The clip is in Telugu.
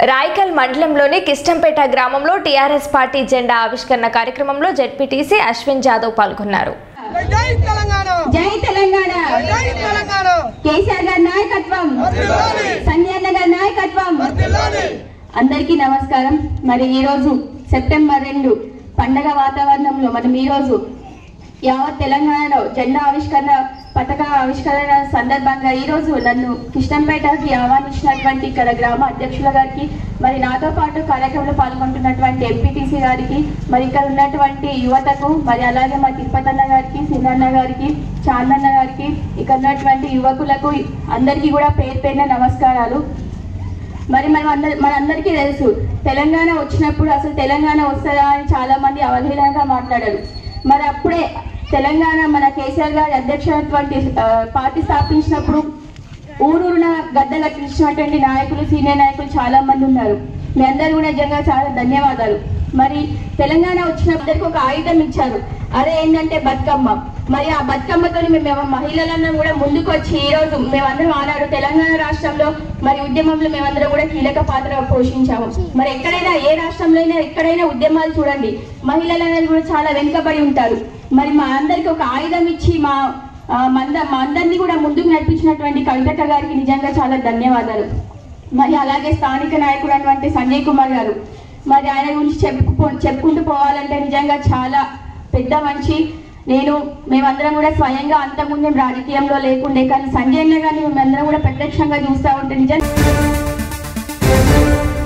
రాయకల్ మండలంలోని కిష్టంపేట గ్రామంలో టీఆర్ఎస్ పార్టీ జెండా ఆవిష్కరణ కార్యక్రమంలో జెడ్పీటీసీ అశ్విన్ జాదవ్ పాల్గొన్నారు జై తెలంగాణ జై తెలంగాణ జై తెలంగాణ కేసీఆర్ గారి నాయకత్వం వర్ధిల్లాలి. సంజయ్ అన్న గారి నాయకత్వం వర్ధిల్లాలి. అందరికీ నమస్కారం మరి ఈ రోజు సెప్టెంబర్ రెండు పండగ వాతావరణంలో మనం ఈ రోజు యావత్ తెలంగాణలో జెండా ఆవిష్కరణ పథక ఆవిష్కరణ సందర్భంగా ఈ రోజు నన్ను కిష్టంపేటకి ఆహ్వానించినటువంటి ఇక్కడ గ్రామ అధ్యక్షుల గారికి మరి నాతో పాటు కార్యక్రమంలో పాల్గొంటున్నటువంటి ఎంపీటీసీ గారికి మరి ఇక్కడ ఉన్నటువంటి యువతకు మరి అలాగే మా తిరుపతన్న గారికి సినన్న గారికి చాందన్న గారికి ఇక్కడ ఉన్నటువంటి యువకులకు అందరికీ కూడా పేరు పేరున నమస్కారాలు మరి మనం అందరి మనందరికీ తెలుసు తెలంగాణ వచ్చినప్పుడు అసలు తెలంగాణ వస్తుందా అని చాలా మంది అవహేళనగా మాట్లాడారు మరి అప్పుడే తెలంగాణ మన కేసీఆర్ గారి అధ్యక్షటువంటి ఆ, పార్టీ స్థాపించినప్పుడు ఊరూరున గద్దె కట్టించినటువంటి నాయకులు సీనియర్ నాయకులు చాలా మంది ఉన్నారు మీ అందరూ కూడా నిజంగా చాలా ధన్యవాదాలు మరి తెలంగాణ వచ్చినప్పటికి ఒక ఆయుధం ఇచ్చారు అదే ఏంటంటే బతుకమ్మ మరి ఆ బతుకమ్మతో మేము మహిళలందరం కూడా ముందుకు వచ్చి ఈ రోజు మేమందరం ఆనాడు తెలంగాణ రాష్ట్రంలో మరి ఉద్యమంలో మేమందరం కూడా కీలక పాత్ర పోషించాము మరి ఎక్కడైనా ఏ రాష్ట్రంలో అయినా ఎక్కడైనా ఉద్యమాలు చూడండి మహిళలందరూ కూడా చాలా వెనుకబడి ఉంటారు మరి మా అందరికి ఒక ఆయుధం ఇచ్చి మా ఆ, మంద మా అందరినీ కూడా ముందుకు నడిపించినటువంటి కవితక్క గారికి నిజంగా చాలా ధన్యవాదాలు మరి అలాగే స్థానిక నాయకుడు అటువంటి సంజయ్ కుమార్ గారు మరి ఆయన గురించి చెప్పుకో చెప్పుకుంటూ పోవాలంటే నిజంగా చాలా పెద్ద మనిషి నేను మేమందరం కూడా స్వయంగా అంతకుముందు రాజకీయంలో లేకుండే కానీ సంజయ్ అన్న గారిని మేమందరం కూడా ప్రత్యక్షంగా చూస్తూ ఉంటే నిజంగా